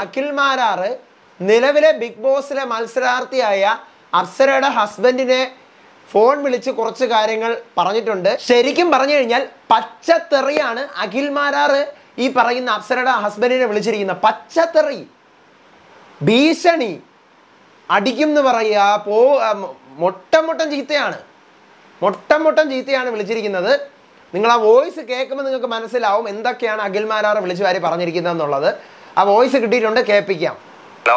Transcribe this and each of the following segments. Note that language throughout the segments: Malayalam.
അഖിൽ മാരാറ് നിലവിലെ ബിഗ് ബോസിലെ മത്സരാർത്ഥിയായ അപ്സരയുടെ ഹസ്ബൻഡിനെ ഫോൺ വിളിച്ച് കുറച്ച് കാര്യങ്ങൾ പറഞ്ഞിട്ടുണ്ട് ശരിക്കും പറഞ്ഞു കഴിഞ്ഞാൽ പച്ചത്തെറിയാണ് അഖിൽ മാരാറ് ഈ പറയുന്ന അപ്സരയുടെ ഹസ്ബൻഡിനെ വിളിച്ചിരിക്കുന്നത് പച്ചത്തെറി ഭീഷണി അടിക്കും എന്ന് പറയുക പോ ആ, മൊ- മൊട്ടം മൊട്ടം ചീത്തയാണ് മൊട്ടം മൊട്ടം ചീത്തയാണ് വിളിച്ചിരിക്കുന്നത് നിങ്ങൾ ആ വോയിസ് കേൾക്കുമ്പോൾ നിങ്ങൾക്ക് മനസ്സിലാവും എന്തൊക്കെയാണ് അഖിൽ മാരാറ് വിളിച്ചു വാരി പറഞ്ഞിരിക്കുന്നത് എന്നുള്ളത് ആ വോയിസ് കിട്ടിയിട്ടുണ്ട് കേൾപ്പിക്കാം ഹലോ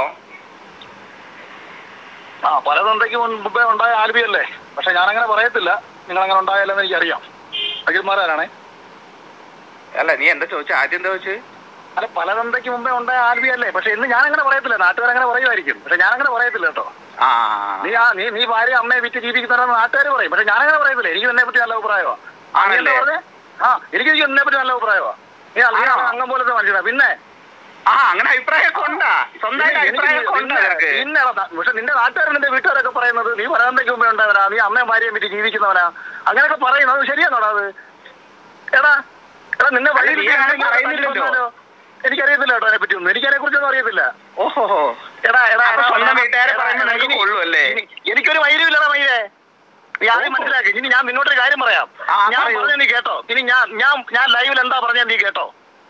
ആ പല തന്തയ്ക്ക് മുമ്പേ ഉണ്ടായ ആൽബിയല്ലേ പക്ഷെ ഞാനങ്ങനെ പറയത്തില്ല നിങ്ങൾ അങ്ങനെ ഉണ്ടായാലെന്ന് എനിക്കറിയാം അഖിൽമാരാണേ അല്ല നീ എന്താ ചോദിച്ച ആദ്യം എന്താ ചോദിച്ചു അല്ല പല തന്തയ്ക്ക് മുമ്പേ ഉണ്ടായ ആൽബിയല്ലേ പക്ഷെ ഇന്ന് ഞാനങ്ങനെ പറയത്തില്ല നാട്ടുകാരങ്ങനെ പറയുമായിരിക്കും പക്ഷെ ഞാനങ്ങനെ പറയത്തില്ല കേട്ടോ ആ നീ ആ നീ നീ ഭാര്യ അമ്മയെ വിറ്റ് ജീവിക്കുന്നവരെന്ന് നാട്ടുകാർ പറയും പക്ഷെ ഞാനങ്ങനെ പറയത്തില്ല എനിക്ക് നിന്നെ പറ്റി നല്ല അഭിപ്രായമാ ആ, നീ എന്താ ആണല്ലേ? പറഞ്ഞേ ആ എനിക്ക് നിന്നെ പറ്റി നല്ല അഭിപ്രായമാ നീ നീ ആണോ? അംഗം പോലത്തെ മനുഷ്യനാ പിന്നെ ആ അങ്ങനെ അഭിപ്രായമൊക്കെ ഉണ്ടാ സ്വന്തമായിട്ട് അഭിപ്രായമൊക്കെ ഉണ്ടാ നിനക്ക് പിന്നെ പക്ഷെ നിന്റെ നാട്ടുകാരൻ നിന്റെ വീട്ടുകാരൊക്കെ പറയുന്നത് നീ പരാന്തയ്ക്ക് മുമ്പേ ഉണ്ടായവനാ നീ അമ്മയും ഭാര്യയും വിറ്റ് ജീവിക്കുന്നവനാ അങ്ങനെയൊക്കെ പറയുന്നത് അത് ശരിയാണോടാ അത് എടാ എടാ നിന്നെ അല്ല, വഴിയിൽ നീ അങ്ങനെ കിട്ടിയെങ്കിൽ പറയുന്നില്ലല്ലോ. കൊന്നാലോ? എനിക്കറിയത്തില്ല കേട്ടോ അതിനെ പറ്റി ഒന്നും എനിക്കതിനെ കുറിച്ചൊന്നും അറിയത്തില്ല ഓഹോ എടാ എടാ അപ്പൊ എടാ, സ്വന്തം എടാ, വീട്ടുകാരെ എടാ, പറയുമ്പോ എടാ, നിനക്ക് ഇനി- കൊള്ളും അല്ലേ? ഇനി- എനിക്കൊരു വൈര്യമില്ലടാ മൈരേ നീ ആദ്യം ഓഹോ. മനസ്സിലാക്കി ഇനി ഞാൻ നിന്നോട്ടൊരു കാര്യം പറയാം ആ, ഞാൻ പറയൂ. പറഞ്ഞ നീ കേട്ടോ ഇനി ഞാൻ ഞാൻ ഞാൻ ലൈവിൽ എന്താ പറഞ്ഞ നീ കേട്ടോ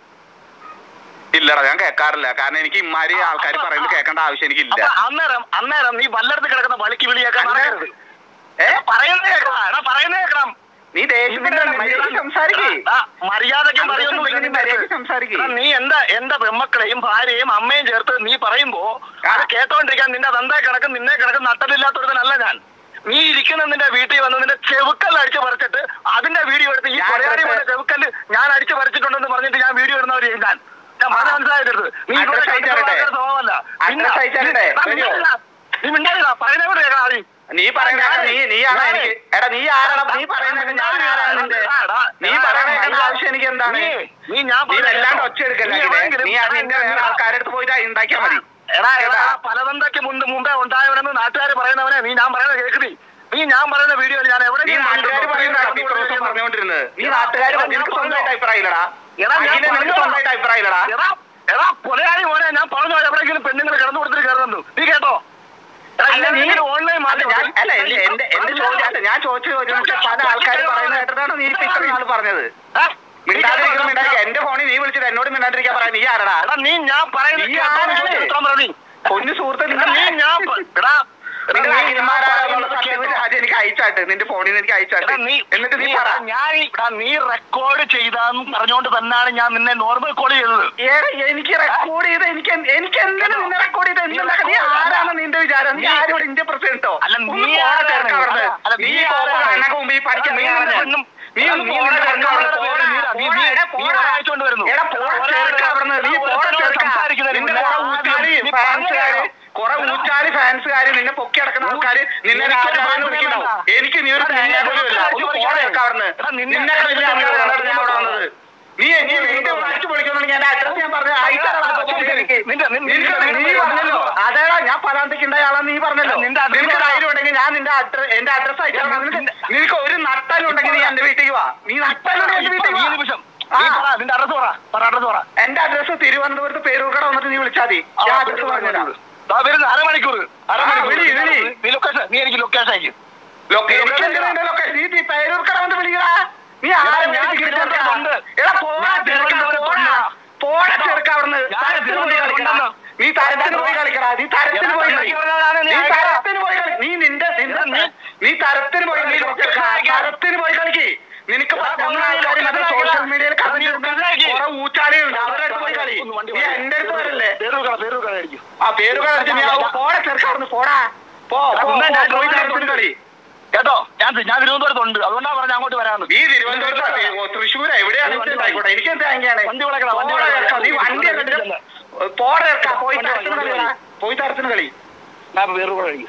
ഇല്ലടാ ഞാൻ കേൾക്കാറില്ല കാരണം എനിക്ക് ഇമാരി ആൾക്കാർ അപ്പൊ- പറയുന്നത് കേൾക്കേണ്ട ആവശ്യം എനിക്കില്ല അപ്പൊ അന്നേരം അന്നേരം നീ വല്ലടത്ത് കിടക്കുന്ന വളിക്ക് വിളിയേക്കാൻ അന്നേരം- നടക്കരുത്. ഏ പറയുന്നത് കേൾക്കണം എടാ പറയുന്നത് കേൾക്കണം നീ ദേഷ്യപ്പെടണ്ട മര്യാദയ്ക്ക് സംസാരിക്കേ ആ, മര്യാദയ്ക്കും അന്തസ്സും പറയുന്നു ഇല്ലെങ്കിൽ മര്യാദയ്ക്ക് സംസാരിക്ക്. നീ എന്താ എന്റെ പെമ്മക്കളെയും ഭാര്യയും അമ്മയും ചേർത്ത് നീ പറയുമ്പോ അത് കേട്ടോണ്ടിരിക്കാൻ നിന്റെ തന്തായി കിടക്കും നിന്നെ കിടക്കും നട്ടലില്ലാത്തൊരുത്തനല്ല ഞാൻ നീ ഇരിക്കുന്ന നിന്റെ വീട്ടിൽ വന്ന് നിന്റെ ചെവുക്കല്ല് അടിച്ചു പറിച്ചിട്ട് അതിന്റെ വീഡിയോ എടുത്ത് ഈ ഞാൻ കൊലയാളി അഡ്രസ്സ് പോലെ ചെവുക്കല്ല് ഞാൻ അടിച്ചു പറിച്ചിട്ടുണ്ടെന്ന് പറഞ്ഞിട്ട് ഞാൻ വീഡിയോ ഇടുന്നവര് ഞാൻ ഞാൻ പറഞ്ഞ മനസ്സിലായത് നീ ഇവിടെ അഡ്രസ്സ് കണ്ടിട്ടുള്ള അയച്ചു ആൾക്കാരുടെ സ്വഭാവമല്ല. പിന്നെ- അഡ്രസ്സ് അയച്ചു തരട്ടെ? നീ മിണ്ടാതിരുന്നാ. നീ മിണ്ടാതിരുന്നാ. പറയുന്നത് കൂടെ കേൾക്കണം ആദ്യം. നീ പറയുന്ന ഞാനേ- നീ നീ ആണോ ഞാനേ- എനിക്ക് എടാ നീ ആരാടാ നീ പറയുന്നത് ഞാൻ ആരാണ് നിന്റെ നീ പറയുന്ന ആവശ്യം എനിക്ക് എന്താണ് നീ- നീ ഞാൻ നീ പറയുന്നത് വല്ലാണ്ട് കേട്ടോ. ഒച്ച എടുക്കല്ലേ നീ എവിടെയെങ്കിലും- നീ അത് നിന്റെ വേറെ ആൾക്കാരുടെ അടുത്ത് പോയിട്ട് ഉണ്ടാക്കിയാ മതി എടാ എടാ പലതന്തയ്ക്ക് മുമ്പ് മുമ്പേ ഉണ്ടായവനെന്ന് നാട്ടുകാർ പറയുന്നവനെ നീ ഞാൻ പറയുന്നത് കേൾക്കുന്നി നീ ഞാൻ പറയുന്ന വീഡിയോയിൽ ഞാൻ നീ എവിടെയെങ്കിലും നാട്ടുകാർ പറയുന്നതാണ് നീ ഇത്ര ദിവസം പറഞ്ഞുകൊണ്ടിരുന്നത് നീ നാട്ടുകാർ നിനക്ക് സ്വന്തമായിട്ട് അഭിപ്രായം ഇല്ലടാ എടാ, ഞാൻ അഖിലെ നിനക്ക് പറഞ്ഞതാ. സ്വന്തമായിട്ട് അഭിപ്രായം ഇല്ലടാ എടാ എടാ കൊലയാളി മോനെ ഞാൻ പറഞ്ഞു എവിടെയെങ്കിലും പെണ്ണുങ്ങൾ കിടന്നു കൊടുത്തിട്ട് കയറുന്നു നീ കേട്ടോ എടാ, അല്ല, നീ- ഇങ്ങനെ ഓൺലൈൻ അല്ല, ഞാൻ- അല്ല, എന്റെ- എന്റെ- എന്റെ ചോദ്യം അല്ല, ഞാൻ ചോദിച്ച ചോദ്യം എന്ന് വെച്ചാൽ പല ആൾക്കാർ പറയുന്നത് കേട്ടിട്ടാണ് നീ ഇപ്പൊ ഇത്ര നാൾ പറഞ്ഞത് മിണ്ടാതിരിക്കണം മിണ്ടാതിരിക്കുക എന്റെ ഫോണിൽ നീ വിളിച്ചിട്ട് എന്നോട് മിണ്ടാതിരിക്കാൻ പറയാം നീ ആരടാ എടാ നീ ഞാൻ പറയുന്നത് നീ കേട്ടോ എന്ന് ആരാണ്? ചോദിച്ചിട്ട് ഉത്തരം പറ നീ. പൊന്നു സുഹൃത്ത് എടാ, നീ ഞാൻ പ- എടാ എടാ, നിങ്ങൾ നീ ഞാൻ അഖിൽമാരാണെന്നുള്ള പറയുന്നത് സത്യം കേട്ടോ. അത് എനിക്ക് അയച്ചാട്ട് നിന്റെ ഫോണിൽ നിന്ന് എനിക്ക് അയച്ചാട്ട് എടാ, നീ എന്നിട്ട് നീ നീ പറ ഞാൻ ഈ- എടാ, നീ റെക്കോർഡ് ചെയ്താന്ന് പറഞ്ഞുകൊണ്ട് തന്നെയാണ് ഞാൻ നിന്നെ നോർമൽ കോൾ ചെയ്തത് ഏറെ എനിക്ക് റെക്കോർഡ് ചെയ്ത് എനിക്ക് എന്ത്- എനിക്ക് എന്തിനാ നിന്നെ റെക്കോർഡ് ചെയ്ത് എന്തുണ്ടാക്കാൻ നീ ആരാണ് നിന്റെ വിചാരം നീ നീ- ആരോട് ഇന്ത്യ പ്രസിഡന്റോ അല്ല, നീ ആരാണ്? അല്ല, നീ നീ ആരാണ്? എന്നെ മുമ്പ് ഈ പഠിക്കാൻ നീ നീ ആരാണ്? ഒന്നും- നീ ഒന്ന് നീ പോടാ നിന്റെ ചെറുക്കാ അവിടുന്ന്, നീ- പോടാ, നീ- പോടാ, നീ- എടാ, നീ പോടാ. വായിച്ചോണ്ട് വരുന്നു. എടാ, പോടാ ചെറുക്കാ അവിടുന്ന്, നീ എടാ, പോടാ ഒരുത്തനോട് ചെറുക്കാ. സംസാരിക്കുന്നതിന് നിന്റെ മുന്നേ കുറെ ഊച്ചാലി നീ ഫാൻസുകാര് പറഞ്ഞു കുറെ ഊച്ചാലി ഫാൻസുകാര് നിന്നെ പൊക്കി അടക്കുന്ന ആൾക്കാര് നിന്നെ എനിക്കൊരു രാജാവാന്ന് ബന്ധം വിളിക്കുന്നുണ്ടാവും വേണ്ട. എനിക്ക് നീ ഒരു എടാ, തേങ്ങ നിന്നെ പോലും ഇല്ല ഒന്ന് കുറിച്ച് പോടാ ചെറുക്കാ അവിടുന്ന് എടാ, നിന്നെ നിന്നെ കുറിച്ച് വലിയ ആൾക്കാരെ ഞാൻ കണ്ടിട്ട് ഞാൻ ഇവിടെ വന്നത് നീ നീ നിന്റെ അടിച്ചു പൊളിക്കുന്നുണ്ടെങ്കിൽ എന്റെ അഡ്രസ് ഞാൻ പറഞ്ഞു നിന്റെ- നിന്റെ- നിനക്ക് നീ പറഞ്ഞല്ലോ അതേടാ ഞാൻ പലാന്തിക്ക് ഉണ്ടായ ആളാന്ന് നീ പറഞ്ഞല്ലോ നിന്റെ address നിനക്ക് പറ. ധൈര്യം ഉണ്ടെങ്കിൽ ഞാൻ നിന്റെ അഡ്രസ് എന്റെ അഡ്രസ് അയച്ചാൽ നിനക്ക് നിനക്ക് ഒരു നട്ടലുണ്ടെങ്കിൽ നീ എന്റെ വീട്ടിലേക്ക് വാ നീ നട്ടലുണ്ടെങ്കിൽ എന്റെ വീട്ടിലേക്ക് ഈ വാ നിമിഷം ആ. നീ പറ നിന്റെ അഡ്രസ് പറ പറ അഡ്രസ് പറ എന്റെ അഡ്രസ് തിരുവനന്തപുരത്ത് പേരൂർക്കട വന്നിട്ട് നീ വിളിച്ചാൽ മതി ഞാൻ അഡ്രസ് പറഞ്ഞുതരാം ദാ വരുന്ന അരമണിക്കൂർ അരമണിക്കൂർ വിളി, വിളി. നീ ലൊക്കേഷൻ നീ എനിക്ക് ലൊക്കേഷൻ അയക്കും ലൊക്കെ- എനിക്ക് എന്തിനാ നിന്റെ ലൊക്കേഷൻ? നീ ഈ പേരൂർക്കട വന്ന് വിളിക്കടാ നീ ആരെ ഞാൻ വിളിച്ച് തിരുവനന്തപുരത്ത് കിട്ടുന്നുണ്ടാ? ഉണ്ട്. എടാ പോടാ ഞാൻ ചെറുക്കാ, തിരുവനന്തപുരത്ത് പോടാ. ഉണ്ട്. പോടാ ചെറുക്കാ അവിടുന്ന്. ഞാൻ തരത്തിന് പോയി തിരുവനന്തപുരത്ത് കളിക്കടാ. ഉണ്ടെന്ന്. നീ തരത്തിന് പോയി കളിക്കടാ നീ തരത്തിന് പോയി കളി നീ നീ അയക്കടാ. തരത്തിന് പോയി കളി നീ നിന്റെ നിന്റെ നീ- നീ തരത്തിന് പോയി നീ കളി ലൊക്കേഷൻ അയക്കാം. തരത്തിന് പോയി കളിക്ക് നിനക്ക് എടാ, പറ്റുന്ന നീ ആൾക്കാർ ലൊക്കേഷൻ മറ്റേ അയക്കാം. സോഷ്യൽ മീഡിയയിൽ എടാ, നീ ലൊക്കേഷൻ അയക്ക്. കുറെ ഊച്ചാളിയുണ്ട് അവരുടെ അടുത്ത് പോയി കളി ഒന്ന് വണ്ടി നീ വിടാം. എന്റെ അടുത്ത് വരല്ലേ പേരൂർക്കട പേരൂർക്കട അടിക്കും ആ പേരുകൾ അടിച്ച് നീ ആ പോടാ ചെറുക്കാ അവിടുന്ന് പോടാ പോ പോ, ഒന്നും ഞാൻ പോ, പോയി തരത്തിന് കളി കേട്ടോ ഞാൻ ഞാൻ തിരുവനന്തപുരത്തുണ്ട് അതുകൊണ്ടാണ് പറഞ്ഞ അങ്ങോട്ട് വരാന്ന് ഈ തിരുവനന്തപുരത്ത് തൃശ്ശൂർ എവിടെയാണ് ആയിക്കോട്ടെ എനിക്ക് എന്ത് തേങ്ങയാണ് വണ്ടി വിളക്കടാ, വണ്ടി പോടാ വിളക്കടാ. ചെറുക്കാ, നീ വണ്ടി കണ്ടിട്ട് പോടാ ചെറുക്കാ, പോയി വണ്ടി തരത്തിന് വണ്ടി കളിടാ പോയി തരത്തിന് കളി ഞാൻ പേരൂർക്കട അടിക്കും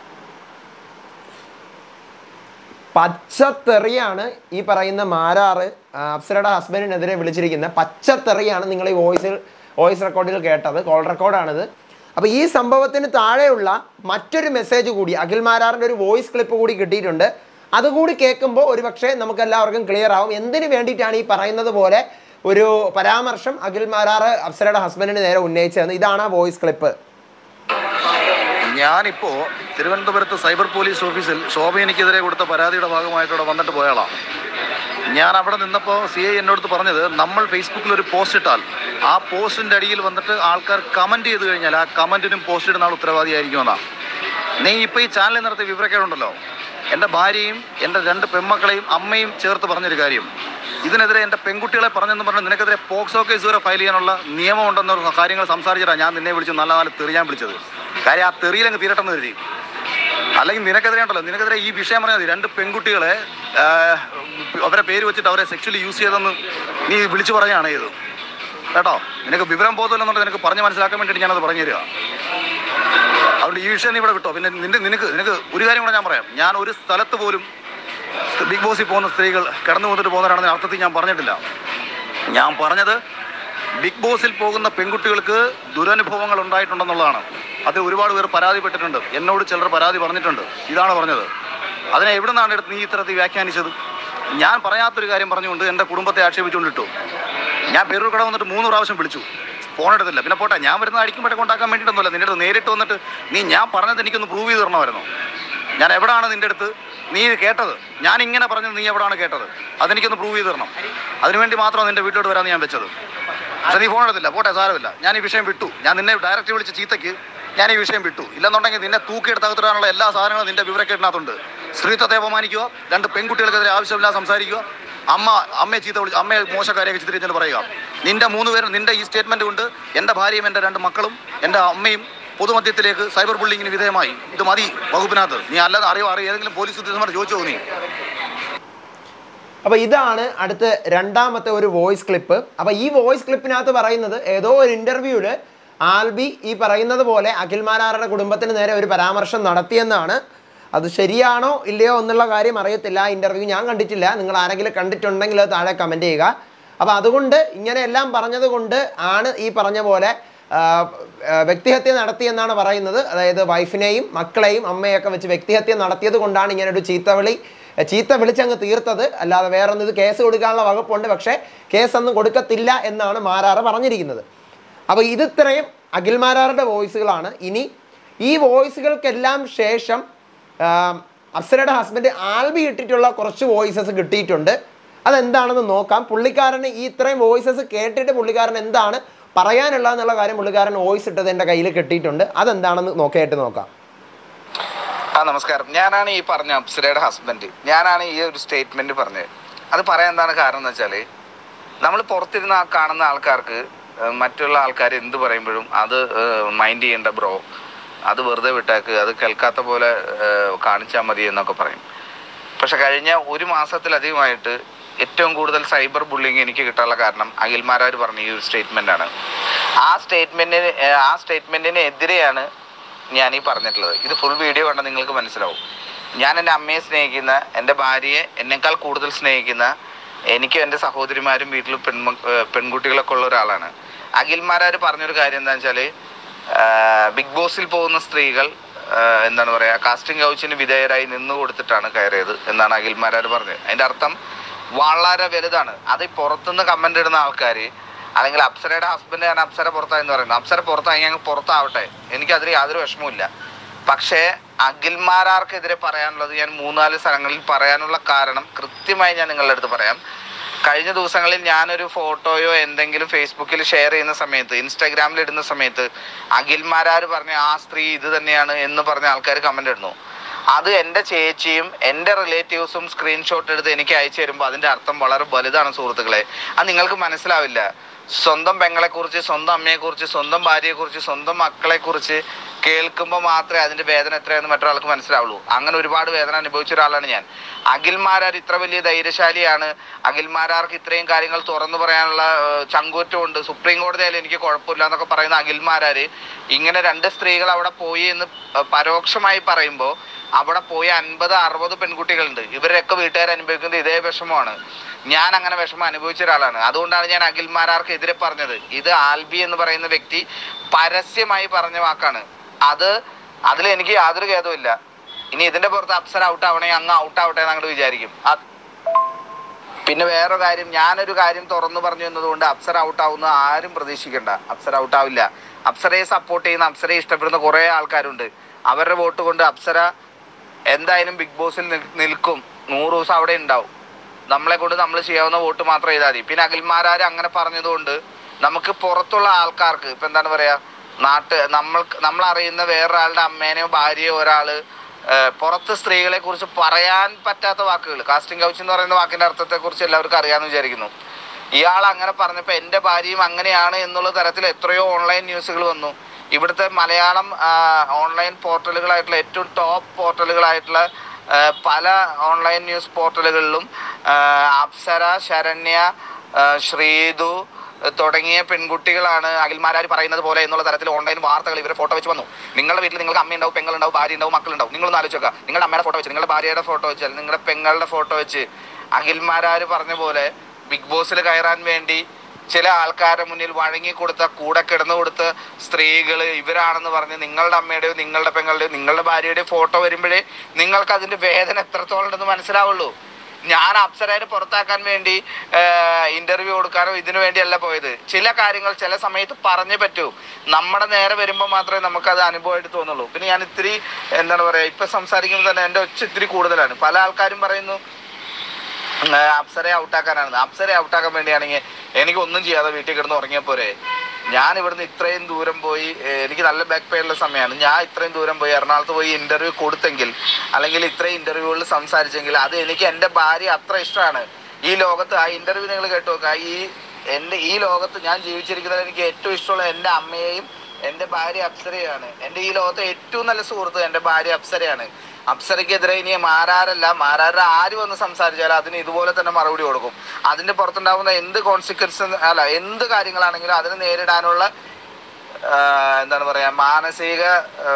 പച്ചത്തെറിയാണ് ഈ പറയുന്ന മാരാറ് ആ, അപ്സരയുടെ ഹസ്ബൻഡിനെതിരെ വിളിച്ചിരിക്കുന്നത് പച്ചത്തെറിയാണ് നിങ്ങൾ ഈ വോയിസിൽ വോയിസ് റെക്കോർഡിൽ കേട്ടത് കോൾ റെക്കോർഡാണിത് അപ്പോൾ ഈ സംഭവത്തിന് താഴെയുള്ള മറ്റൊരു മെസ്സേജ് കൂടി അഖിൽ മാരാറിൻ്റെ ഒരു വോയിസ് ക്ലിപ്പ് കൂടി കിട്ടിയിട്ടുണ്ട് അതുകൂടി കേൾക്കുമ്പോൾ ഒരുപക്ഷെ നമുക്ക് എല്ലാവർക്കും ക്ലിയർ ആവും എന്തിനു വേണ്ടിയിട്ടാണ് ഈ പറയുന്നത് പോലെ ഒരു പരാമർശം അഖിൽ മാരാറ് അപ്സരയുടെ ഹസ്ബൻഡിന് നേരെ ഉന്നയിച്ചതെന്ന് ഇതാണ് ആ വോയിസ് ക്ലിപ്പ് ഞാനിപ്പോ തിരുവനന്തപുരത്ത് സൈബർ പോലീസ് ഓഫീസിൽ ശോഭ എനിക്കെതിരെ കൊടുത്ത പരാതിയുടെ ഭാഗമായിട്ട് ഇവിടെ വന്നിട്ട് പോയാളാണ് ഞാൻ അവിടെ നിന്നപ്പോൾ സി ഐ എന്നോട് പറഞ്ഞത് നമ്മൾ ഫേസ്ബുക്കിൽ ഒരു പോസ്റ്റ് ഇട്ടാൽ ആ പോസ്റ്റിന്റെ അടിയിൽ വന്നിട്ട് ആൾക്കാർ കമന്റ് ചെയ്ത് കഴിഞ്ഞാൽ ആ കമന്റിനും പോസ്റ്റ് ഇടുന്ന ആൾ ഉത്തരവാദിയായിരിക്കുമെന്നാണ് നീ ഇപ്പോൾ ഈ ചാനലിൽ നടത്തിയ വിവരക്കേടുണ്ടല്ലോ എൻ്റെ ഭാര്യയും എൻ്റെ രണ്ട് പെൺമക്കളെയും അമ്മയും ചേർത്ത് പറഞ്ഞൊരു കാര്യം ഇതിനെതിരെ എൻ്റെ പെൺകുട്ടികളെ പറഞ്ഞെന്ന് പറഞ്ഞ് നിനക്കെതിരെ പോക്സോ കേസ് വരെ ഫയൽ ചെയ്യാനുള്ള നിയമം ഉണ്ടെന്ന കാര്യങ്ങൾ സംസാരിച്ചിട്ടാണ് ഞാൻ നിന്നെ വിളിച്ച് നല്ല നല്ല തെറിയാൻ വിളിച്ചത് കാര്യം ആ തെറിയിലങ്ങ് തീരട്ടെന്ന് കരുതി അല്ലെങ്കിൽ നിനക്കെതിരെ ഉണ്ടല്ലോ നിനക്കെതിരെ ഈ വിഷയം പറഞ്ഞാൽ മതി രണ്ട് പെൺകുട്ടികളെ ആ, അവരെ പേര് വെച്ചിട്ട് അവരെ സെക്ഷലി യൂസ് ചെയ്തെന്ന് നീ വിളിച്ചു പറഞ്ഞാണ് ചെയ്തത് കേട്ടോ നിനക്ക് വിവരം ബോധമില്ലെന്നുണ്ടെങ്കിൽ നിനക്ക് പറഞ്ഞ് മനസ്സിലാക്കാൻ വേണ്ടിയിട്ട് ഞാനത് പറഞ്ഞു തരിക അതുകൊണ്ട് ഈ വിഷയം നീ ഇവിടെ വിട്ടോ പിന്നെ നിന്റെ നിനക്ക് നിനക്ക് ഒരു കാര്യം കൂടെ ഞാൻ പറയാം ഞാൻ ഒരു സ്ഥലത്ത് പോലും ബിഗ് ബോസിൽ പോകുന്ന സ്ത്രീകൾ കിടന്നു പോന്നിട്ട് പോകുന്നവരാണെന്ന് അർത്ഥത്തിൽ ഞാൻ പറഞ്ഞിട്ടില്ല ഞാൻ പറഞ്ഞത് ബിഗ് ബോസിൽ പോകുന്ന പെൺകുട്ടികൾക്ക് ദുരനുഭവങ്ങൾ ഉണ്ടായിട്ടുണ്ടെന്നുള്ളതാണ് അത് ഒരുപാട് പേർ പരാതിപ്പെട്ടിട്ടുണ്ട് എന്നോട് ചിലർ പരാതി പറഞ്ഞിട്ടുണ്ട് ഇതാണ് പറഞ്ഞത് അതിനെ എവിടെ നിന്നാണ് എടുത്ത് നീ ഇത്തരത്തിൽ വ്യാഖ്യാനിച്ചത് ഞാൻ പറയാത്തൊരു കാര്യം പറഞ്ഞുകൊണ്ട് എൻ്റെ കുടുംബത്തെ ആക്ഷേപിച്ചുകൊണ്ടിട്ടു ഞാൻ പേരൂർ കട വന്നിട്ട് മൂന്ന് പ്രാവശ്യം വിളിച്ചു ഫോൺ എടുത്തില്ല പിന്നെ പോട്ടെ ഞാൻ വരുന്ന അടിക്കുമ്പോഴേ കൊണ്ടാക്കാൻ വേണ്ടിയിട്ടൊന്നുമല്ല നിന്റെ അടുത്ത് നേരിട്ട് വന്നിട്ട് നീ ഞാൻ പറഞ്ഞത് എനിക്കൊന്ന് പ്രൂവ് ചെയ്ത് തരണമായിരുന്നു ഞാൻ എവിടാണ് നിന്റെ അടുത്ത് നീ ഇത് കേട്ടത് ഞാൻ ഇങ്ങനെ പറഞ്ഞത് നീ എവിടാണ് കേട്ടത് അതെനിക്കൊന്ന് പ്രൂവ് ചെയ്ത് തരണം അതിനുവേണ്ടി മാത്രമാണ് നിന്റെ വീട്ടിലോട്ട് വരാമെന്ന് ഞാൻ വെച്ചത് പക്ഷെ നീ ഫോൺ എടുത്തില്ല പോട്ടെ സാരമില്ല ഞാൻ ഈ വിഷയം വിട്ടു ഞാൻ നിന്നെ ഡയറക്റ്റ് വിളിച്ച ചീത്തയ്ക്ക് ഞാൻ ഈ വിഷയം വിട്ടു ഇല്ലെന്നുണ്ടെങ്കിൽ നിന്നെ തൂക്കിയെടുത്ത് അകത്തിടാനുള്ള എല്ലാ സാധനങ്ങളും നിന്റെ വിവരക്കേട്ടിനകത്തുണ്ട് സ്ത്രീത്വത്തെ അപമാനിക്കുക രണ്ട് പെൺകുട്ടികൾക്കെതിരെ ആവശ്യമില്ലാതെ സംസാരിക്കുക അമ്മ അമ്മയെ ചീത്ത വിളിച്ച് അമ്മയെ മോശക്കാരെയൊക്കെ ചിത്രീകരിച്ചു പറയുക നിന്റെ മൂന്ന് പേരും നിന്റെ ഈ സ്റ്റേറ്റ്മെന്റ് കൊണ്ട് എൻ്റെ ഭാര്യയും എൻ്റെ രണ്ട് മക്കളും എൻ്റെ അമ്മയും പൊതുമധ്യത്തിലേക്ക് സൈബർ ബുള്ളിങ്ങിന് വിധേയമായി ഇത് മതി വകുപ്പിനകത്ത് നീ അല്ലാതെ അറിയോ അറിയോ ഏതെങ്കിലും പോലീസ് ഉദ്യോഗസ്ഥന്മാർ ചോദിച്ചോ നീ അപ്പോൾ ഇതാണ് അടുത്ത രണ്ടാമത്തെ ഒരു വോയിസ് ക്ലിപ്പ് അപ്പോൾ ഈ വോയിസ് ക്ലിപ്പിനകത്ത് പറയുന്നത് ഏതോ ഒരു ഇൻ്റർവ്യൂവിൽ ആൽബി ഈ പറയുന്നത് പോലെ അഖിൽ മാരാറുടെ കുടുംബത്തിന് നേരെ ഒരു പരാമർശം നടത്തിയെന്നാണ് അത് ശരിയാണോ ഇല്ലയോ എന്നുള്ള കാര്യം അറിയത്തില്ല ആ ഇൻ്റർവ്യൂ ഞാൻ കണ്ടിട്ടില്ല നിങ്ങൾ ആരെങ്കിലും കണ്ടിട്ടുണ്ടെങ്കിൽ അത് താഴെ കമൻറ്റ് ചെയ്യുക അപ്പോൾ അതുകൊണ്ട് ഇങ്ങനെയെല്ലാം പറഞ്ഞത് കൊണ്ട് ആണ് ഈ പറഞ്ഞ പോലെ ആ, ആ, വ്യക്തിഹത്യ നടത്തിയെന്നാണ് പറയുന്നത് അതായത് വൈഫിനെയും മക്കളെയും അമ്മയൊക്കെ വെച്ച് വ്യക്തിഹത്യ നടത്തിയത് കൊണ്ടാണ് ഇങ്ങനെ ഒരു ചീത്തവിളി ചീത്ത വിളിച്ചങ്ങ് തീർത്തത് അല്ലാതെ വേറൊന്നും ഇത് കേസ് കൊടുക്കാനുള്ള വകുപ്പുണ്ട് പക്ഷേ കേസൊന്നും കൊടുക്കത്തില്ല എന്നാണ് മാരാറ് പറഞ്ഞിരിക്കുന്നത് അപ്പോൾ ഇത് ഇത്രയും അഖിൽ മാരാറുടെ വോയിസുകളാണ് ഇനി ഈ വോയിസുകൾക്കെല്ലാം ശേഷം ആ, അപ്സരയുടെ ഹസ്ബൻഡ് ആൽബി ഇട്ടിട്ടുള്ള കുറച്ച് വോയിസസ് കിട്ടിയിട്ടുണ്ട് അതെന്താണെന്ന് നോക്കാം പുള്ളിക്കാരന് ഈ ഇത്രയും വോയിസസ് കേട്ടിട്ട് പുള്ളിക്കാരൻ എന്താണ് പറയാനുള്ളതെന്നുള്ള കാര്യം പുള്ളിക്കാരൻ വോയിസ് ഇട്ടത് എൻ്റെ കയ്യിൽ കിട്ടിയിട്ടുണ്ട് അതെന്താണെന്ന് നോക്കിയിട്ട് നോക്കാം ആ നമസ്കാരം ഞാനാണ് ഈ പറഞ്ഞ അപ്സരയുടെ ഹസ്ബൻഡ് ഞാനാണ് ഈ ഒരു സ്റ്റേറ്റ്മെന്റ് പറഞ്ഞത് അത് പറയാൻ എന്താണ് കാരണം എന്ന് വെച്ചാൽ നമ്മൾ പുറത്തിരുന്ന് ആ കാണുന്ന ആൾക്കാർക്ക് ഏഹ്, മറ്റുള്ള ആൾക്കാർ എന്ത് പറയുമ്പോഴും അത് മൈൻഡ് ചെയ്യേണ്ട ബ്രോ അത് വെറുതെ വിട്ടേക്ക് അത് കേൾക്കാത്ത പോലെ കാണിച്ചാൽ മതി എന്നൊക്കെ പറയും പക്ഷെ കഴിഞ്ഞ ഒരു മാസത്തിലധികമായിട്ട് ഏറ്റവും കൂടുതൽ സൈബർ ബുള്ളിങ് എനിക്ക് കിട്ടാനുള്ള കാരണം അഖിൽമാരാർ പറഞ്ഞ ഈ ഒരു സ്റ്റേറ്റ്മെന്റ് ആണ് ആ സ്റ്റേറ്റ്മെന്റിന് ആ സ്റ്റേറ്റ്മെന്റിന് എതിരെയാണ് ഞാൻ ഈ പറഞ്ഞിട്ടുള്ളത് ഇത് ഫുൾ വീഡിയോ കണ്ടാൽ നിങ്ങൾക്ക് മനസ്സിലാവും ഞാൻ എൻ്റെ അമ്മയെ സ്നേഹിക്കുന്ന എൻ്റെ ഭാര്യയെ എന്നേക്കാൾ കൂടുതൽ സ്നേഹിക്കുന്ന എനിക്കും എൻ്റെ സഹോദരിമാരും വീട്ടിൽ പെൺമ ഏഹ് പെൺകുട്ടികളൊക്കെ ഉള്ള ഒരാളാണ് അഖിൽമാരാർ പറഞ്ഞൊരു കാര്യം എന്താണെന്ന് വെച്ചാൽ ബിഗ് ബോസിൽ പോകുന്ന സ്ത്രീകൾ ആഹ് എന്താണ് പറയുക കാസ്റ്റിംഗ് കൗച്ചിന് വിധേയരായി നിന്ന് കൊടുത്തിട്ടാണ് കയറിയത് എന്നാണ് അഖിൽമാരാർ പറഞ്ഞത് അതിൻ്റെ അർത്ഥം വളരെ വലുതാണ് അത് ഈ പുറത്തുനിന്ന് കമൻ്റ് ഇടുന്ന ആൾക്കാർ അല്ലെങ്കിൽ അപ്സരയുടെ ഹസ്ബൻഡ് ഞാൻ അപ്സര പുറത്തായെന്ന് പറയുന്നത് അപ്സര പുറത്തായി ഞങ്ങൾ പുറത്താവട്ടെ എനിക്കതിൽ യാതൊരു വിഷമവുമില്ല പക്ഷേ അഖിൽമാരാർക്കെതിരെ പറയാനുള്ളത് ഞാൻ മൂന്നാല് സ്ഥലങ്ങളിൽ പറയാനുള്ള കാരണം കൃത്യമായി ഞാൻ നിങ്ങളുടെ അടുത്ത് പറയാം കഴിഞ്ഞ ദിവസങ്ങളിൽ ഞാനൊരു ഫോട്ടോയോ എന്തെങ്കിലും ഫേസ്ബുക്കിൽ ഷെയർ ചെയ്യുന്ന സമയത്ത് ഇൻസ്റ്റാഗ്രാമിൽ ഇടുന്ന സമയത്ത് അഖിൽമാരാർ പറഞ്ഞ ആ സ്ത്രീ ഇത് തന്നെയാണ് എന്ന് പറഞ്ഞ ആൾക്കാർ കമന്റ് ഇടുന്നു അത് എൻ്റെ ചേച്ചിയും എൻ്റെ റിലേറ്റീവ്സും സ്ക്രീൻഷോട്ട് എടുത്ത് എനിക്ക് അയച്ചു തരുമ്പോൾ അതിൻ്റെ അർത്ഥം വളരെ വലുതാണ് സുഹൃത്തുക്കളെ അത് നിങ്ങൾക്ക് മനസ്സിലാവില്ല സ്വന്തം പെങ്ങളെക്കുറിച്ച് സ്വന്തം അമ്മയെക്കുറിച്ച് സ്വന്തം ഭാര്യയെക്കുറിച്ച് സ്വന്തം മക്കളെക്കുറിച്ച് കേൾക്കുമ്പോൾ മാത്രമേ അതിൻ്റെ വേദന എത്രയെന്ന് മറ്റൊരാൾക്ക് മനസ്സിലാവുള്ളൂ അങ്ങനെ ഒരുപാട് വേദന അനുഭവിച്ച ഒരാളാണ് ഞാൻ അഖിൽമാരാർ ഇത്ര വലിയ ധൈര്യശാലിയാണ് അഖിൽമാരാർക്ക് ഇത്രയും കാര്യങ്ങൾ തുറന്നു പറയാനുള്ള ഏഹ്, ചങ്കൂറ്റമുണ്ട് സുപ്രീം കോടതിയായാലും എനിക്ക് കുഴപ്പമില്ല എന്നൊക്കെ പറയുന്ന അഖിൽമാരാര് ഇങ്ങനെ രണ്ട് സ്ത്രീകൾ അവിടെ പോയി എന്ന് ഏഹ്, പരോക്ഷമായി പറയുമ്പോൾ അവിടെ പോയ അൻപത് അറുപത് പെൺകുട്ടികളുണ്ട് ഇവരൊക്കെ വീട്ടുകാർ അനുഭവിക്കുന്നത് ഇതേ വിഷമമാണ് ഞാൻ അങ്ങനെ വിഷമം അനുഭവിച്ച ഒരാളാണ് അതുകൊണ്ടാണ് ഞാൻ അഖിൽമാരാർക്ക് എതിരെ പറഞ്ഞത് ഇത് ആൽബി എന്ന് പറയുന്ന വ്യക്തി പരസ്യമായി പറഞ്ഞ വാക്കാണ് അത് അതിൽ എനിക്ക് യാതൊരു ഖേദവുമില്ല ഇനി ഇതിന്റെ പുറത്ത് അപ്സര ഔട്ട് ആവണേ അങ്ങ് ഔട്ട് ആവട്ടെ എന്ന് അങ്ങോട്ട് വിചാരിക്കും അത് പിന്നെ വേറെ കാര്യം ഞാനൊരു കാര്യം തുറന്നു പറഞ്ഞു എന്നതുകൊണ്ട് അപ്സര ഔട്ട് ആവുന്ന ആരും പ്രതീക്ഷിക്കണ്ട അപ്സര ഔട്ട് ആവില്ല അപ്സരയെ സപ്പോർട്ട് ചെയ്യുന്ന അപ്സരയെ ഇഷ്ടപ്പെടുന്ന കുറേ ആൾക്കാരുണ്ട് അവരുടെ വോട്ട് കൊണ്ട് അപ്സര എന്തായാലും ബിഗ് ബോസിൽ നിൽ- നിൽക്കും നൂറ് ദിവസം അവിടെ ഉണ്ടാവും നമ്മളെ കൊണ്ട് നമ്മൾ ചെയ്യാവുന്ന വോട്ട് മാത്രം ചെയ്താൽ മതി പിന്നെ അഖിൽമാരാര് അങ്ങനെ പറഞ്ഞതുകൊണ്ട് നമുക്ക് പുറത്തുള്ള ആൾക്കാർക്ക് ഇപ്പൊ എന്താണ് പറയാ നാട്ട് നമ്മൾ നമ്മൾ അറിയുന്ന വേറൊരാളുടെ അമ്മേനെയോ ഭാര്യയോ ഒരാള് ഏഹ്, പുറത്ത് സ്ത്രീകളെ കുറിച്ച് പറയാൻ പറ്റാത്ത വാക്കുകൾ കാസ്റ്റിംഗ് കൗച്ച് എന്ന് പറയുന്ന വാക്കിന്റെ അർത്ഥത്തെ കുറിച്ച് എല്ലാവർക്കും അറിയാമെന്ന് വിചാരിക്കുന്നു ഇയാൾ അങ്ങനെ പറഞ്ഞപ്പോൾ എൻ്റെ ഭാര്യയും അങ്ങനെയാണ് എന്നുള്ള തരത്തിൽ എത്രയോ ഓൺലൈൻ ന്യൂസുകൾ വന്നു ഇവിടുത്തെ മലയാളം ഓൺലൈൻ പോർട്ടലുകളായിട്ടുള്ള ഏറ്റവും ടോപ്പ് പോർട്ടലുകളായിട്ടുള്ള ആ, പല ഓൺലൈൻ ന്യൂസ് പോർട്ടലുകളിലും ആ, അപ്സര ശരണ്യ ആ, ശ്രീതു തുടങ്ങിയ പെൺകുട്ടികളാണ് അഖിൽമാരാർ പറയുന്നത് പോലെ എന്നുള്ള തരത്തിൽ ഓൺലൈൻ വാർത്തകൾ ഇവരെ ഫോട്ടോ വെച്ച് വന്നു നിങ്ങളുടെ വീട്ടിൽ നിങ്ങൾക്ക് അമ്മയുണ്ടാവും പെങ്ങളുണ്ടാവും ഭാര്യ ഉണ്ടാവും മക്കളുണ്ടാവും നിങ്ങളൊന്ന് ആലോചിക്കുക നിങ്ങളുടെ അമ്മയുടെ ഫോട്ടോ വെച്ച് നിങ്ങളുടെ ഭാര്യയുടെ ഫോട്ടോ വെച്ച് അല്ലെങ്കിൽ നിങ്ങളുടെ പെങ്ങളുടെ ഫോട്ടോ വെച്ച് അഖിൽമാരാർ പറഞ്ഞ പോലെ ബിഗ് ബോസിൽ കയറാൻ വേണ്ടി ചില ആൾക്കാരുടെ മുന്നിൽ വഴങ്ങി കൊടുത്ത കൂടെ കിടന്നു കൊടുത്ത സ്ത്രീകൾ ഇവരാണെന്ന് പറഞ്ഞ് നിങ്ങളുടെ അമ്മയുടെയോ നിങ്ങളുടെ പെങ്ങളുടെയോ നിങ്ങളുടെ ഭാര്യയുടെയോ ഫോട്ടോ വരുമ്പോഴേ നിങ്ങൾക്ക് അതിന്റെ വേദന എത്രത്തോളം ഉണ്ടെന്ന് മനസ്സിലാവുള്ളൂ ഞാൻ അപ്സരയെ പുറത്താക്കാൻ വേണ്ടി ഇന്റർവ്യൂ കൊടുക്കാനോ ഇതിനു വേണ്ടിയല്ല പോയത് ചില കാര്യങ്ങൾ ചില സമയത്ത് പറഞ്ഞേ പറ്റൂ നമ്മുടെ നേരെ വരുമ്പോൾ മാത്രമേ നമുക്കത് അനുഭവമായിട്ട് തോന്നുള്ളൂ പിന്നെ ഞാൻ ഇത്തിരി എന്താണ് പറയാ ഇപ്പൊ സംസാരിക്കുമ്പോൾ തന്നെ എൻ്റെ ഒച്ച ഇത്തിരി കൂടുതലാണ് പല ആൾക്കാരും പറയുന്നു ആ, അപ്സരയെ ഔട്ടാക്കാനാണ് അപ്സരയെ ഔട്ടാക്കാൻ വേണ്ടിയാണെങ്കിൽ എനിക്ക് ഒന്നും ചെയ്യാതെ വീട്ടിൽ കിടന്ന് ഉറങ്ങിയാൽ പോരെ ഞാൻ ഇവിടുന്ന് ഇത്രയും ദൂരം പോയി ഏ, എനിക്ക് നല്ല ബാക്ക് പെയിൻ ഉള്ള സമയമാണ് ഞാൻ ഇത്രയും ദൂരം പോയി എറണാകുളത്ത് പോയി ഇന്റർവ്യൂ കൊടുത്തെങ്കിൽ അല്ലെങ്കിൽ ഇത്രയും ഇന്റർവ്യൂകളിൽ സംസാരിച്ചെങ്കിൽ അത് എനിക്ക് എൻ്റെ ഭാര്യ അത്ര ഇഷ്ടമാണ് ഈ ലോകത്ത് ആ ഇന്റർവ്യൂ നിങ്ങൾ കേട്ടു നോക്കുക ഈ എൻ്റെ ഈ ലോകത്ത് ഞാൻ ജീവിച്ചിരിക്കുന്നത് എനിക്ക് ഏറ്റവും ഇഷ്ടമുള്ള എൻ്റെ അമ്മയെയും എൻ്റെ ഭാര്യ അപ്സരയാണ് എൻ്റെ ഈ ലോകത്തെ ഏറ്റവും നല്ല സുഹൃത്ത് എൻ്റെ ഭാര്യ അപ്സരയാണ് അപ്സരയ്ക്കെതിരെ ഇനി മാരാരല്ല മാരാരുടെ ആര് വന്ന് സംസാരിച്ചാലും അതിന് ഇതുപോലെ തന്നെ മറുപടി കൊടുക്കും അതിന്റെ പുറത്തുണ്ടാവുന്ന എന്ത് കോൺസിക്വൻസ് അല്ല എന്ത് കാര്യങ്ങളാണെങ്കിലും അതിനെ നേരിടാനുള്ള ആ, എന്താണ് പറയാ മാനസിക ആ,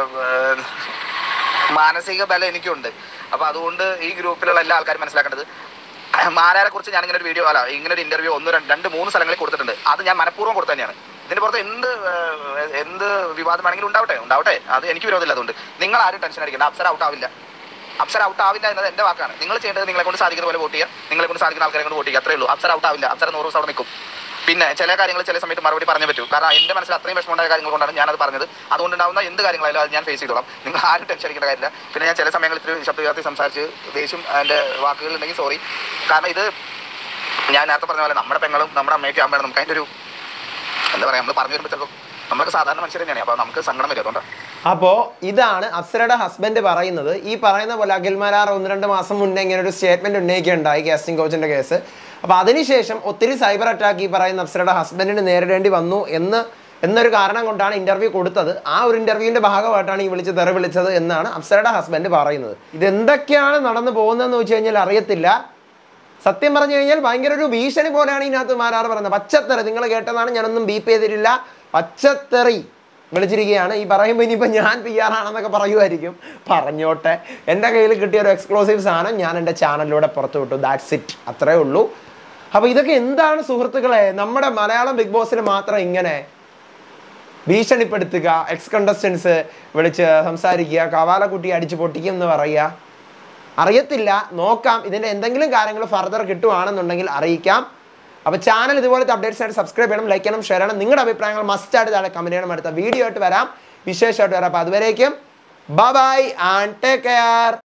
മാനസിക ബലം എനിക്കുണ്ട് അപ്പൊ അതുകൊണ്ട് ഈ ഗ്രൂപ്പിലുള്ള എല്ലാ ആൾക്കാരും മനസ്സിലാക്കേണ്ടത് മാരാരെ കുറിച്ച് ഞാൻ ഇങ്ങനെ ഒരു വീഡിയോ അല്ല ഇങ്ങനെ ഒരു ഇന്റർവ്യൂ ഒന്ന് രണ്ട് രണ്ട് മൂന്ന് സ്ഥലങ്ങളിൽ കൊടുത്തിട്ടുണ്ട് അത് ഞാൻ മനഃപൂർവ്വം കൊടുത്തു തന്നെയാണ് ഇതിന്റെ പുറത്ത് എന്ത് ഏഹ്, എന്ത് വിവാദമാണെങ്കിലും ഉണ്ടാവട്ടെ ഉണ്ടാവട്ടെ അത് എനിക്ക് വിരോധമില്ല അതുകൊണ്ട് നിങ്ങൾ ആരും ടെൻഷൻ അടിക്കേണ്ട അപ്സര ഔട്ട് ആവില്ല അപ്സര ഔട്ട് ആവില്ല എന്നത് എന്റെ വാക്കാണ് നിങ്ങൾ ചെയ്യേണ്ടത് നിങ്ങളെ കൊണ്ട് സാധിക്കുന്ന പോലെ വോട്ട് ചെയ്യുക നിങ്ങളെ കൊണ്ട് സാധിക്കുന്ന ആൾക്കാരെ കൊണ്ട് വോട്ട് ചെയ്യുക അത്രേ ഉള്ളൂ അപ്സര ഔട്ട് ആവില്ല അപ്സര നൂറ് ദിവസം അവിടെ നിൽക്കും പിന്നെ ചില കാര്യങ്ങൾ ചില സമയത്ത് മറുപടി പറഞ്ഞേ പറ്റൂ കാരണം എന്റെ മനസ്സിൽ അത്രയും വിഷമമുണ്ടായ കാര്യങ്ങൾ കൊണ്ടാണ് ഞാനത് പറഞ്ഞത് അതുകൊണ്ടുണ്ടാവുന്ന എന്ത് കാര്യങ്ങളായാലും അത് ഞാൻ ഫേസ് ചെയ്തോളാം നിങ്ങൾ ആരും ടെൻഷൻ അടിക്കേണ്ട കാര്യമില്ല പിന്നെ ഞാൻ ചില സമയങ്ങളിൽ ഇത്തിരി ശബ്ദ ഉയർത്തി സംസാരിച്ച് ദേഷ്യം എൻ്റെ വാക്കുകൾ ഉണ്ടെങ്കിൽ സോറി കാരണം ഇത് ഞാൻ നേരത്തെ പറഞ്ഞ പോലെ നമ്മുടെ പെങ്ങളും നമ്മുടെ അമ്മയ്ക്കും അമ്മയാണ് നമുക്ക് അതിൻ്റെ ഒരു എന്താ പറയാ നമ്മൾ പറഞ്ഞു വരുമ്പോഴത്തേക്കും നമ്മളൊക്കെ സാധാരണ മനുഷ്യർ തന്നെയാണ് അപ്പോൾ നമുക്ക് സങ്കടം വരും അതുകൊണ്ടാണ് അപ്പോൾ ഇതാണ് അപ്സരയുടെ ഹസ്ബൻഡ് പറയുന്നത് ഈ പറയുന്ന പോലെ അഖിൽമാരാർ ഒന്ന് രണ്ട് മാസം മുന്നേ ഇങ്ങനെ ഒരു സ്റ്റേറ്റ്മെന്റ് ഉന്നയിക്കുകയുണ്ടായി കാസ്റ്റിംഗ് കോച്ചിന്റെ കേസ് അപ്പോൾ അതിനുശേഷം ഒത്തിരി സൈബർ അറ്റാക്ക് ഈ പറയുന്ന അപ്സരയുടെ ഹസ്ബൻഡിന് നേരിടേണ്ടി വന്നു എന്ന് എന്നൊരു കാരണം കൊണ്ടാണ് ഇന്റർവ്യൂ കൊടുത്തത് ആ ഒരു ഇന്റർവ്യൂവിന്റെ ഭാഗമായിട്ടാണ് ഈ വിളിച്ച് തെറി വിളിച്ചത് എന്നാണ് അപ്സരയുടെ ഹസ്ബൻഡ് പറയുന്നത് ഇതെന്തൊക്കെയാണ് നടന്നു പോകുന്നതെന്ന് വെച്ച് കഴിഞ്ഞാൽ അറിയത്തില്ല സത്യം പറഞ്ഞു കഴിഞ്ഞാൽ ഭയങ്കര ഒരു ഭീഷണി പോലെയാണ് ഇതിനകത്ത് മാരാറ് പറയുന്നത് പച്ചത്തെറി നിങ്ങൾ കേട്ടതാണ് ഞാനൊന്നും ബീപ്പ് ചെയ്തിട്ടില്ല പച്ചത്തെറി വിളിച്ചിരിക്കുകയാണ് ഈ പറയുമ്പോൾ ഇനിയിപ്പോൾ ഞാൻ പി ആർ ആണെന്നൊക്കെ പറയുമായിരിക്കും പറഞ്ഞോട്ടെ എൻ്റെ കയ്യിൽ കിട്ടിയ ഒരു എക്സ്ക്ലൂസീവ് സാധനം ഞാൻ എൻ്റെ ചാനലിലൂടെ പുറത്തു വിട്ടു ദാറ്റ്സ് ഇറ്റ് അത്രേ ഉള്ളൂ അപ്പോൾ ഇതൊക്കെ എന്താണ് സുഹൃത്തുക്കളെ നമ്മുടെ മലയാളം ബിഗ് ബോസിൽ മാത്രം ഇങ്ങനെ ഭീഷണിപ്പെടുത്തുക എക്സ് കണ്ടസ്റ്റൻസ് വിളിച്ച് സംസാരിക്കുക കവാലക്കുട്ടി അടിച്ച് പൊട്ടിക്കും എന്ന് പറയുക അറിയത്തില്ല നോക്കാം ഇതിൻ്റെ എന്തെങ്കിലും കാര്യങ്ങൾ ഫർദർ കിട്ടുവാണെന്നുണ്ടെങ്കിൽ അറിയിക്കാം അപ്പോൾ ചാനൽ ഇതുപോലത്തെ അപ്ഡേറ്റ്സ് ആയിട്ട് സബ്സ്ക്രൈബ് ചെയ്യണം ലൈക്ക് ചെയ്യണം ഷെയർ ചെയ്യണം നിങ്ങളുടെ അഭിപ്രായങ്ങൾ മസ്റ്റായിട്ട് താഴെ കമൻറ്റ് ചെയ്യണം അടുത്ത വീഡിയോ ആയിട്ട് വരാം വിശേഷമായിട്ട് വരാം അപ്പോൾ അതുവരേക്കും ബൈ ആൻഡ് ടേക്ക് കെയർ